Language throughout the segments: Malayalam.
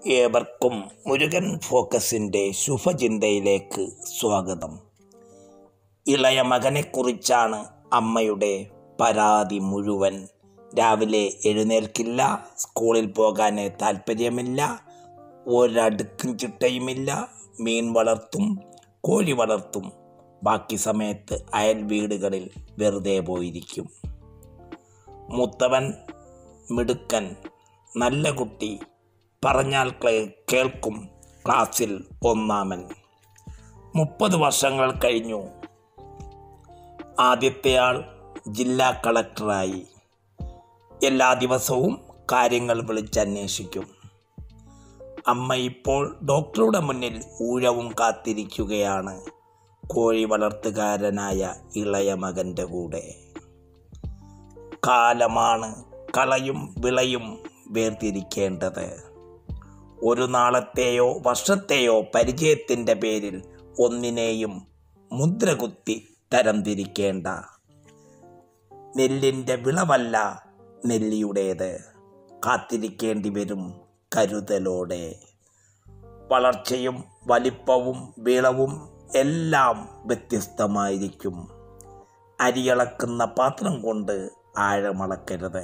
ഏവർക്കും മുരുകൻ ഫോക്കസിൻ്റെ ശുഭചിന്തയിലേക്ക് സ്വാഗതം ഇളയ മകനെക്കുറിച്ചാണ് അമ്മയുടെ പരാതി മുഴുവൻ രാവിലെ എഴുന്നേൽക്കില്ല സ്കൂളിൽ പോകാൻ താല്പര്യമില്ല ഒരടുക്കും ചിട്ടയുമില്ല മീൻ വളർത്തും കോഴി വളർത്തും ബാക്കി സമയത്ത് അയൽ വീടുകളിൽ വെറുതെ പോയിരിക്കും മൂത്തവൻ മിടുക്കൻ നല്ല കുട്ടി പറഞ്ഞാൽ ക്ലേ- കേൾക്കും ക്ലാസ്സിൽ ഒന്നാമൻ മുപ്പത് വർഷങ്ങൾ കഴിഞ്ഞു ആദ്യത്തെ ആൾ ജില്ലാ കളക്ടറായി എല്ലാ ദിവസവും കാര്യങ്ങൾ വിളിച്ചന്വേഷിക്കും അമ്മ ഇപ്പോൾ ഡോക്ടറുടെ മുന്നിൽ ഊഴവും കാത്തിരിക്കുകയാണ് കോഴി വളർത്തുകാരനായ ഇളയ മകൻ്റെ കൂടെ കാലമാണ് കളയും വിളയും വേർതിരിക്കേണ്ടത് ഒരു നാളത്തെയോ വർഷത്തെയോ പരിചയത്തിൻ്റെ പേരിൽ ഒന്നിനെയും മുദ്രകുത്തി തരംതിരിക്കേണ്ട നെല്ലിൻ്റെ വിളവല്ല നെല്ലിയുടേത് കാത്തിരിക്കേണ്ടി വരും കരുതലോടെ വളർച്ചയും വലിപ്പവും വിളവും എല്ലാം വ്യത്യസ്തമായിരിക്കും അരിയളക്കുന്ന പാത്രം കൊണ്ട് ആഴമളക്കരുത്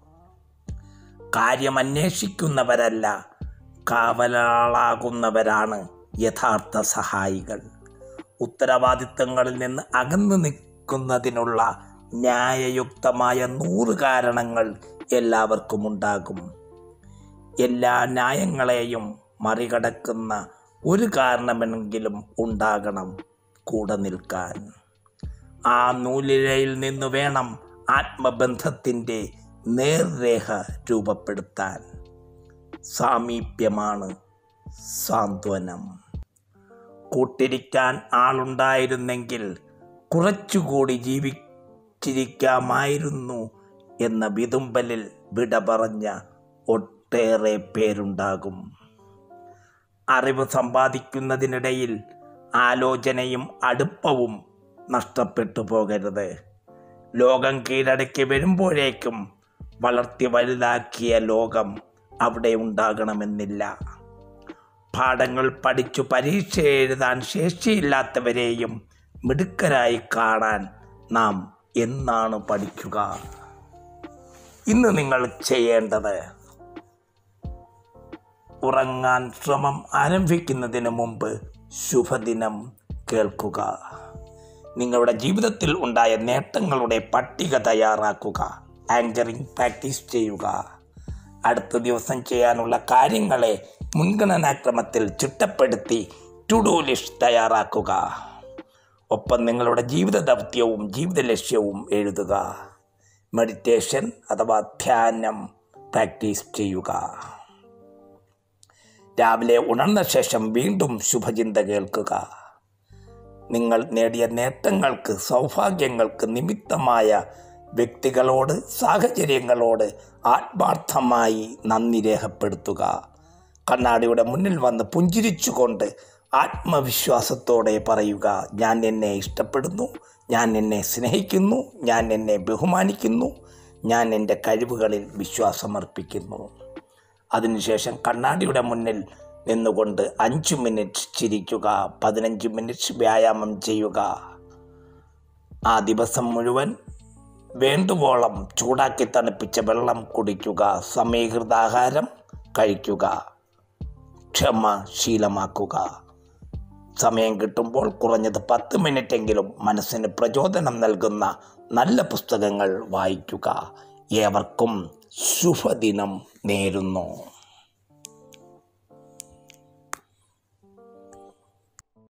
കാര്യമന്വേഷിക്കുന്നവരല്ല കാവലാളാകുന്നവരാണ് യഥാർത്ഥ സഹായികൾ ഉത്തരവാദിത്തങ്ങളിൽ നിന്ന് അകന്നു നിൽക്കുന്നതിനുള്ള ന്യായയുക്തമായ നൂറ് കാരണങ്ങൾ എല്ലാവർക്കും ഉണ്ടാകും എല്ലാ ന്യായങ്ങളെയും മറികടക്കുന്ന ഒരു കാരണമെങ്കിലും ഉണ്ടാകണം കൂടെ നിൽക്കാൻ ആ നൂലിഴയിൽ നിന്ന് വേണം ആത്മബന്ധത്തിൻ്റെ നേർരേഖ രൂപപ്പെടുത്താൻ സാമീപ്യമാണ് സാന്ത്വനം കൂട്ടിരിക്കാൻ ആളുണ്ടായിരുന്നെങ്കിൽ കുറച്ചുകൂടി ജീവിച്ചിരിക്കാമായിരുന്നു എന്ന വിതുമ്പലിൽ വിട പറഞ്ഞ ഒട്ടേറെ പേരുണ്ടാകും അറിവ് സമ്പാദിക്കുന്നതിനിടയിൽ ആലോചനയും അടുപ്പവും നഷ്ടപ്പെട്ടു പോകരുത് ലോകം കീഴടക്കി വരുമ്പോഴേക്കും വളർത്തി വലുതാക്കിയ ലോകം അവിടെ ഉണ്ടാകണമെന്നില്ല പാഠങ്ങൾ പഠിച്ചു പരീക്ഷ എഴുതാൻ ശേഷിയില്ലാത്തവരെയും മിടുക്കരായി കാണാൻ നാം എന്നാണ് പഠിക്കുക ഇന്ന് നിങ്ങൾ ചെയ്യേണ്ടത് ഉറങ്ങാൻ ശ്രമം ആരംഭിക്കുന്നതിന് മുമ്പ് ശുഭദിനം കേൾക്കുക നിങ്ങളുടെ ജീവിതത്തിൽ ഉണ്ടായ നേട്ടങ്ങളുടെ പട്ടിക തയ്യാറാക്കുക ആങ്കറിംഗ് പ്രാക്ടീസ് ചെയ്യുക അടുത്ത ദിവസം ചെയ്യാനുള്ള കാര്യങ്ങളെ മുൻഗണനാക്രമത്തിൽ ചിട്ടപ്പെടുത്തി ടു ഡു ലിസ്റ്റ് തയ്യാറാക്കുക ഒപ്പം നിങ്ങളുടെ ജീവിത ദൗത്യവും ജീവിത ലക്ഷ്യവും എഴുതുക മെഡിറ്റേഷൻ അഥവാ ധ്യാനം പ്രാക്ടീസ് ചെയ്യുക രാവിലെ ഉണർന്ന ശേഷം വീണ്ടും ശുഭചിന്ത കേൾക്കുക നിങ്ങൾ നേടിയ നേട്ടങ്ങൾക്ക് സൗഭാഗ്യങ്ങൾക്ക് നിമിത്തമായ വ്യക്തികളോട് സാഹചര്യങ്ങളോട് ആത്മാർത്ഥമായി നന്ദി രേഖപ്പെടുത്തുക കണ്ണാടിയുടെ മുന്നിൽ വന്ന് പുഞ്ചിരിച്ചുകൊണ്ട് ആത്മവിശ്വാസത്തോടെ പറയുക ഞാൻ എന്നെ ഇഷ്ടപ്പെടുന്നു ഞാൻ എന്നെ സ്നേഹിക്കുന്നു ഞാൻ എന്നെ ബഹുമാനിക്കുന്നു ഞാൻ എൻ്റെ കഴിവുകളിൽ വിശ്വാസമർപ്പിക്കുന്നു അതിനുശേഷം കണ്ണാടിയുടെ മുന്നിൽ നിന്നുകൊണ്ട് അഞ്ച് മിനിറ്റ് ചിരിക്കുക പതിനഞ്ച് മിനിറ്റ് വ്യായാമം ചെയ്യുക ആ ദിവസം മുഴുവൻ വേണ്ടുവോളം ചൂടാക്കി തണുപ്പിച്ച വെള്ളം കുടിക്കുക സമീകൃത ആഹാരം കഴിക്കുക ക്ഷമ ശീലമാക്കുക സമയം കിട്ടുമ്പോൾ കുറഞ്ഞത് പത്ത് മിനിറ്റെങ്കിലും മനസ്സിന് പ്രചോദനം നൽകുന്ന നല്ല പുസ്തകങ്ങൾ വായിക്കുക ഏവർക്കും ശുഭദിനം നേരുന്നു